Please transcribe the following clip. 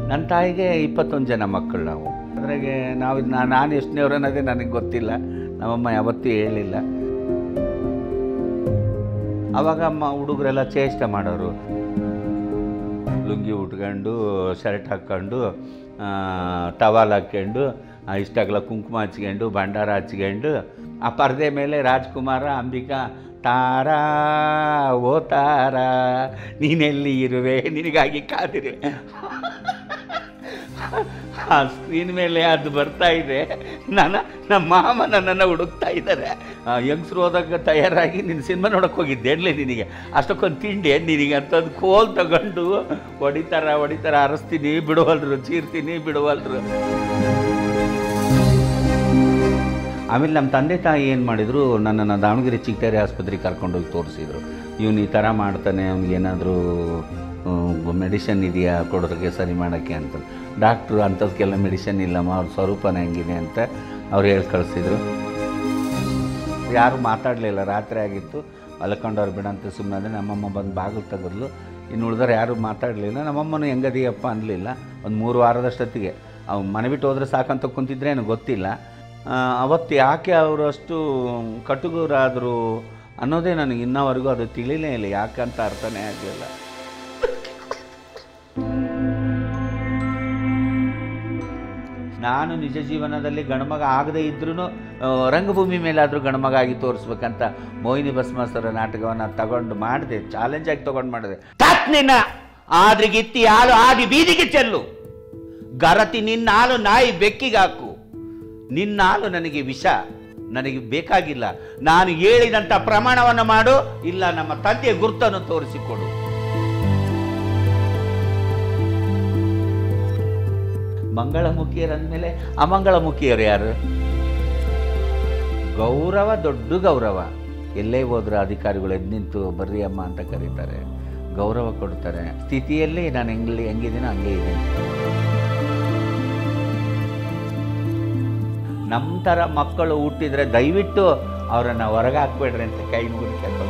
ನನ್ನ ತಾಯಿಗೆ ಇಪ್ಪತ್ತೊಂದು ಜನ ಮಕ್ಕಳು ನಾವು ಅದ್ರಾಗೆ ನಾವು ನಾ- ನಾನು ಎಷ್ಟನೇವ್ರು ಅನ್ನೋದೇ ನನಗೆ ಗೊತ್ತಿಲ್ಲ ನಮ್ಮಮ್ಮ ಯಾವತ್ತೂ ಹೇಳಿಲ್ಲ ಅವಾಗ ಅಮ್ಮ ಹುಡುಗರೆಲ್ಲ ಚೇಷ್ಟೆ ಮಾಡೋರು ಲುಂಗಿ ಉಟ್ಕೊಂಡು ಶರ್ಟ್ ಹಾಕ್ಕೊಂಡು ಟವಾಲ್ ಹಾಕ್ಕೊಂಡು ಆ, ಇಷ್ಟಾಗಲ ಕುಂಕುಮ ಹಚ್ಕೊಂಡು ಭಂಡಾರ ಹಚ್ಕೊಂಡು ಆ ಪರದೆ ಮೇಲೆ ರಾಜ್ಕುಮಾರ ಅಂಬಿಕಾ ತಾರಾ ಓ ತಾರಾ ನೀನೆಲ್ಲಿ ಇರುವೆ ನಿನಗಾಗಿ ಕಾದಿರುವೆ ಆ ಸ್ಕ್ರೀನ್ ಮೇಲೆ ಅದು ಬರ್ತಾ ಇದೆ ನನ್ನ ನಮ್ಮ ಮಾಮ ನನ್ನನ್ನು ಹುಡುಕ್ತಾ ಇದ್ದಾರೆ ಯಂಗ್ಸ್ರು ಹೋದಾಗ ತಯಾರಾಗಿ ನಿನ್ನ ಸಿನಿಮಾ ನೋಡೋಕೆ ಹೋಗಿದ್ದೆ ಎಡ್ಲಿ ನಿನಗೆ ಅಷ್ಟಕ್ಕೊಂದು ತಿಂಡಿ ನಿನಗೆ ಅಂತಂದು ಕೋಲ್ ತಗೊಂಡು ಹೊಡಿತಾರ ಹೊಡಿತಾರ ಅರಸ್ತೀನಿ ಬಿಡುವಲ್ರು ಚೀರ್ತೀನಿ ಬಿಡುವಲ್ರು ಆಮೇಲೆ ನಮ್ಮ ತಂದೆ ತಾಯಿ ಏನು ಮಾಡಿದರು ನನ್ನನ್ನು ದಾವಣಗೆರೆ ಚಿಕ್ಕಟೇರಿ ಆಸ್ಪತ್ರೆಗೆ ಕರ್ಕೊಂಡೋಗಿ ತೋರಿಸಿದ್ರು ಇವನು ಈ ಥರ ಮಾಡ್ತಾನೆ ಅವ್ನಿಗೇನಾದರೂ ಮೆಡಿಷನ್ ಇದೆಯಾ ಕೊಡೋದಕ್ಕೆ ಸರಿ ಮಾಡೋಕ್ಕೆ ಅಂತ ಡಾಕ್ಟ್ರು ಅಂಥದಕ್ಕೆಲ್ಲ ಮೆಡಿಷನ್ ಇಲ್ಲಮ್ಮ ಅವ್ರ ಸ್ವರೂಪನೇ ಹೆಂಗಿದೆ ಅಂತ ಅವ್ರು ಹೇಳಿ ಕಳಿಸಿದ್ರು ಯಾರು ಮಾತಾಡಲಿಲ್ಲ ರಾತ್ರಿ ಆಗಿತ್ತು ಮಲ್ಕೊಂಡವ್ರು ಬಿಡಂತ ಸುಮ್ಮನೆ ಅಂದರೆ ನಮ್ಮಮ್ಮ ಬಂದು ಬಾಗಿಲು ತೆಗೆದ್ಲು ಇನ್ನು ಉಳಿದವ್ರು ಯಾರೂ ಮಾತಾಡಲಿಲ್ಲ ನಮ್ಮಮ್ಮನೂ ಹೆಂಗದಿಯಪ್ಪ ಅನ್ನಲಿಲ್ಲ ಒಂದು ಮೂರು ವಾರದಷ್ಟೊತ್ತಿಗೆ ಅವ್ನು ಮನೆ ಬಿಟ್ಟು ಹೋದ್ರೆ ಸಾಕಂತ ಕುಂತಿದ್ರೇನು ಗೊತ್ತಿಲ್ಲ ಆ, ಅವತ್ತು ಯಾಕೆ ಅವರು ಅಷ್ಟು ಕಟುಗರಾದರು ಅನ್ನೋದೇ ನನಗೆ ಇನ್ನವರೆಗೂ ಅದು ತಿಳಿಲೇ ಇಲ್ಲ ಯಾಕಂತ ಅರ್ಥನೇ ಆಗಲಿಲ್ಲ ನಾನು ನಿಜ ಜೀವನದಲ್ಲಿ ಗಣಮಗ ಆಗದೇ ಇದ್ರೂ ರಂಗಭೂಮಿ ಮೇಲಾದರೂ ಗಣಮಗ ಆಗಿ ತೋರಿಸ್ಬೇಕಂತ ಮೋಹಿನಿ ಭಸ್ಮಾಸುರ ನಾಟಕವನ್ನು ತಗೊಂಡು ಮಾಡಿದೆ ಚಾಲೆಂಜ್ ಆಗಿ ತಗೊಂಡು ಮಾಡಿದೆ ನಿನ್ನ ಆದ್ರಿಗಿತ್ತಿ ಹಾಲು ಆದಿ ಬೀದಿಗೆ ಚೆಲ್ಲು ಗರತಿ ನಿನ್ನ ಹಾಲು ನಾಯಿ ಬೆಕ್ಕಿಗಾಕು ನಿನ್ನ ಹಾಲು ನನಗೆ ವಿಷ ನನಗೆ ಬೇಕಾಗಿಲ್ಲ ನಾನು ಹೇಳಿದಂಥ ಪ್ರಮಾಣವನ್ನು ಮಾಡು ಇಲ್ಲ ನಮ್ಮ ತಂದೆಯ ಗುರುತನ್ನು ತೋರಿಸಿಕೊಡು ಮಂಗಳಮುಖಿಯರು ಅಂದಮೇಲೆ ಅಮಂಗಳಮುಖಿಯರು ಯಾರು ಗೌರವ ದೊಡ್ಡ ಗೌರವ ಎಲ್ಲೇ ಹೋದ್ರೆ ಅಧಿಕಾರಿಗಳು ಎದ್ದು ನಿಂತು ಬರ್ರಿ ಅಮ್ಮ ಅಂತ ಕರೀತಾರೆ ಗೌರವ ಕೊಡ್ತಾರೆ ಸ್ಥಿತಿಯಲ್ಲಿ ನಾನು ಹೆಂಗಲಿ ಹೆಂಗಿದ್ದೀನೋ ಹಂಗೆ ಇದ್ದೀನಿ ನಮ್ಮ ಥರ ಮಕ್ಕಳು ಹುಟ್ಟಿದ್ರೆ ದಯವಿಟ್ಟು ಅವರನ್ನು ಹೊರಗೆ ಹಾಕ್ಬೇಡ್ರಿ ಅಂತ ಕೈ ಮುಗಿದು ಕೇಳ್ಕೊಳ್ಳೋದು